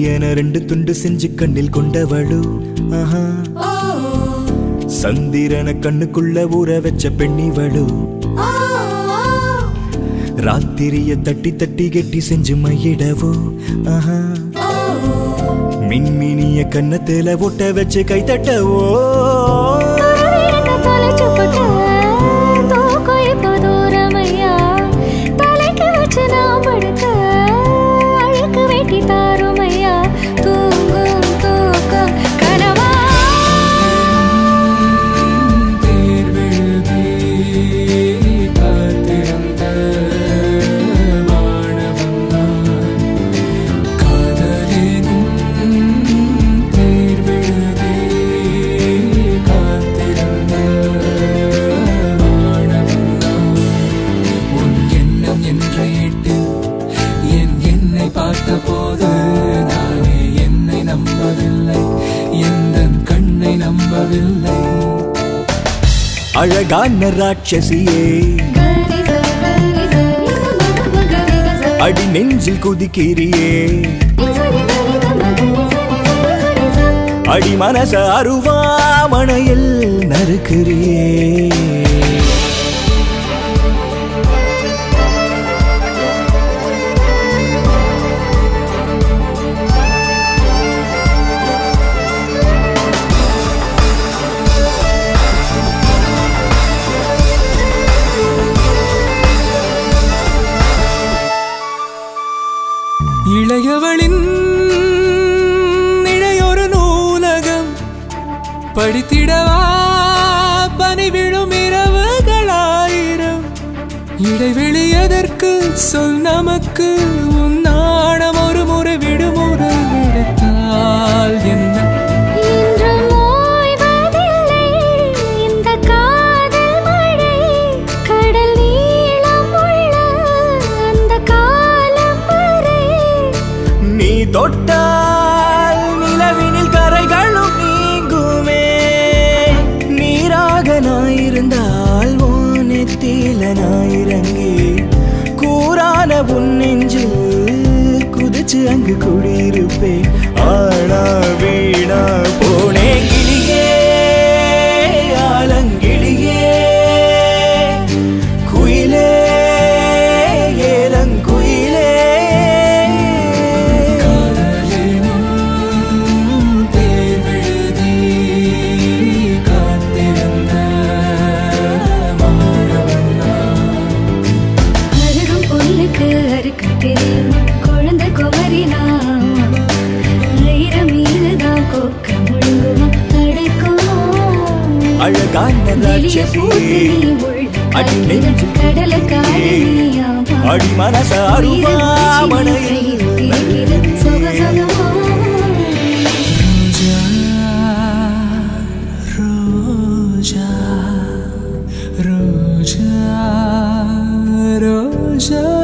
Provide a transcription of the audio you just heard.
என ரெண்டு துண்டு செஞ்சு கண்ணில் கொண்டவளு ஆஹா சந்திரன கண்ணுக்குள்ள ஊற வச்ச பெண்ணிவளு ராத்திரிய தட்டி தட்டி கெட்டி செஞ்சு மையிடவோ ஆஹா மின்மினிய கன்னத்துல ஒட்ட வச்சு கை தட்டவோ தேர்வெழுதி காத்திருந்த மாணவன் நான். காதலினும் தேர்வெழுதி காத்திருந்த மாணவன் நான். உன் எண்ணம் என்ற ஏட்டு என் என்னை பார்த்தபோது நானே என்னை நம்பவில்லை எந்த கண்ணை நம்பவில்லை அழகான ராட்சசியே அடி நெஞ்சில் குதிக்கிறியே அடி மனச அருவாமணையில் நறுக்கிறியே இளையவளின் இளையொரு நூலகம் படித்திடவா பனி விழும் இரவுகளாயிரம் இடைவெளி எதற்கு சொல் நமக்கு உன் நாணம் ஒரு முறை விடுமுறை விடுத்தால் என்ன நீ தொட்டால் நிலவினில் கரைகளும் நீங்குமே நீராக நாயிருந்தால் ஓனத்தில நாயிறங்கி கூறான உன் நெஞ்சில் குதிச்சு அங்கு குடியிருப்பேன் ஆனா வீணா போனே கிளியே ஆலங்கிளியே குயிலே ஏலங்குயிலே காதலினும் தேர்வெழுதி காத்திருந்த மாணவன் நான். குழந்தை குமரி நாம ஆயிரம் மீதுதான் கொக்க முழுங்குமா அடைக்குமா அழகான ராட்சசி அடி நெஞ்சில் அடி மனச அருவாமணையில் ரோஜா ரோஜா ரோஜா